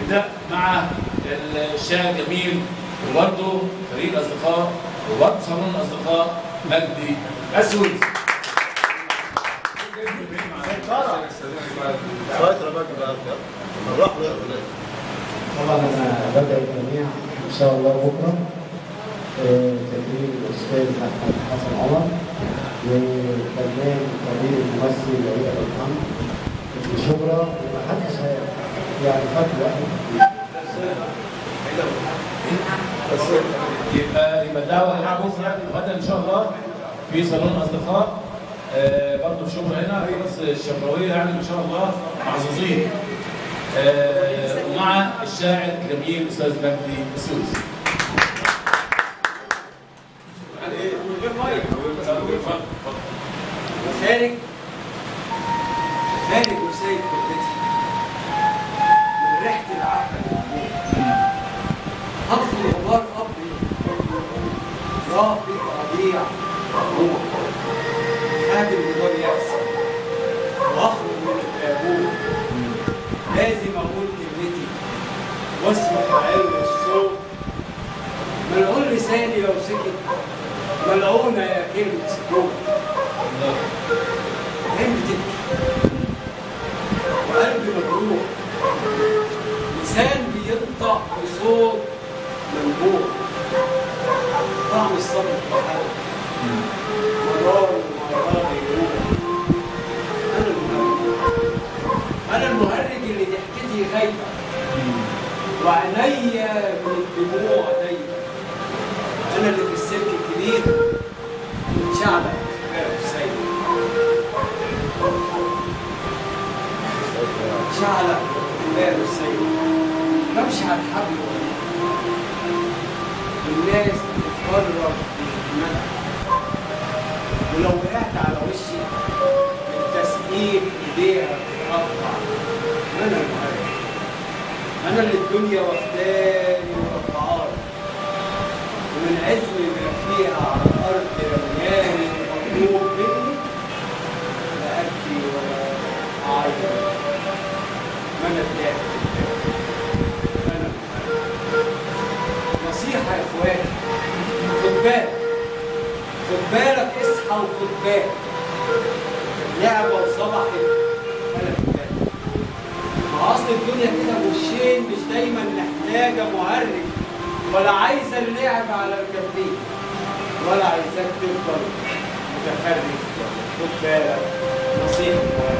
نبدا مع الشاعر الجميل وبرضه فريق الاصدقاء وبرضه صالون الاصدقاء مجدي اسود فترة بقى بقى نروح له ولا طبعا انا بدعو الجميع ان شاء الله بكره آه، تكريم الاستاذ احمد حسن عمر والفنان الكبير الممثل وليد ابو الحمد في شبرا ومحدش هي- يعني فات واحد يبقى يبقى الدعوه هنا بكره غدا ان شاء الله في صالون الاصدقاء آه برضه في شبرا هنا خلاص الشبراويه يعني ان شاء الله محظوظين آه ومع الشاعر الجميل الاستاذ مجدي السويسي خارج خارج وسايب كلتي من ريحة العفن هطفي غبار قبري رافض ربيع روح هادم غبار يأس واخرج من التابوت لازم اقول كلمتي واسمع العلم والصوت ملعون لساني لو سكت ملعونة يا كلمة سكوت عين بتبكي وقلبي مجروح لسان بينطق بصوت منبوح طعم الصبر بحال مرار ومرار يروح انا المهرج انا المهرج اللي ضحكتي خايفه وعينيا من الدموع ضيقه انا اللي في السلك الكبير شعبك في سيد شعلة باب السيد بمشي على الحبل الناس بتتفرج بالمدى ولو وقعت على وشي التسقيف ايديها بتقطع انا المهرج انا اللي الدنيا واخداني وقطعاني ومن عزم ما فيها على الارض رمياني ومطلوب مني لا ابكي ولا اعيط ما انا اتضايق انا نصيحه يا اخواتي خد بالك خد بالك اصحى وخد بالك لعبه وصبحت انا في بالك ما اصل الدنيا كده وشين مش دايما محتاجه مهرج ولا عايزه اللعب على الكفين ولا عايزاك تفضل متفرج خد بالك نصيحه